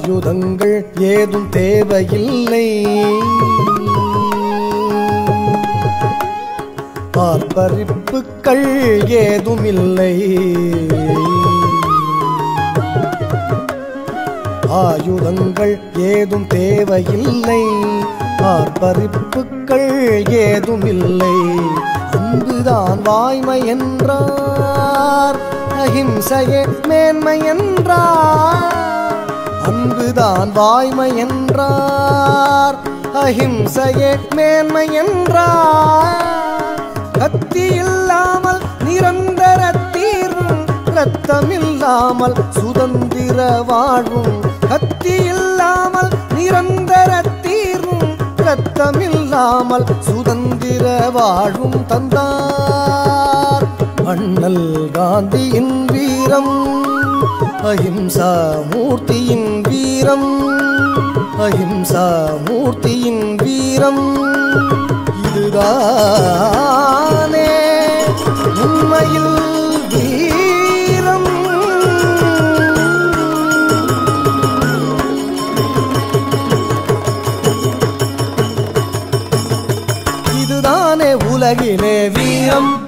ஆயுதங்கள் ஏதும் தேவையில்லை ஆர்ப்பரிப்புக்கள் ஏதுமில்லை ஆயுதங்கள் ஏதும் தேவையில்லை ஆர்ப்பரிப்புக்கள் ஏதுமில்லை அன்புதான் வாய்மை என்றார் அகிம்சையே மேன்மை என்றார் அன்புதான் வாய்மை என்றார் அகிம்சையே மேன்மை என்றார் கத்தி இல்லாமல் நிரந்தர தீர்வும் ரத்தம் இல்லாமல் சுதந்திர வாழ்வும் கத்தி இல்லாமல் நிரந்தர தீர்வும் ரத்தம் இல்லாமல் சுதந்திர வாழ்வும் தந்தார் அண்ணல் காந்தியின் வீரம் அஹிம்சா மூர்த்தியின் வீரம் அஹிம்சா மூர்த்தியின் வீரம் இதுதானே உண்மையில் வீரம் இதுதானே உலகிலே வீரம்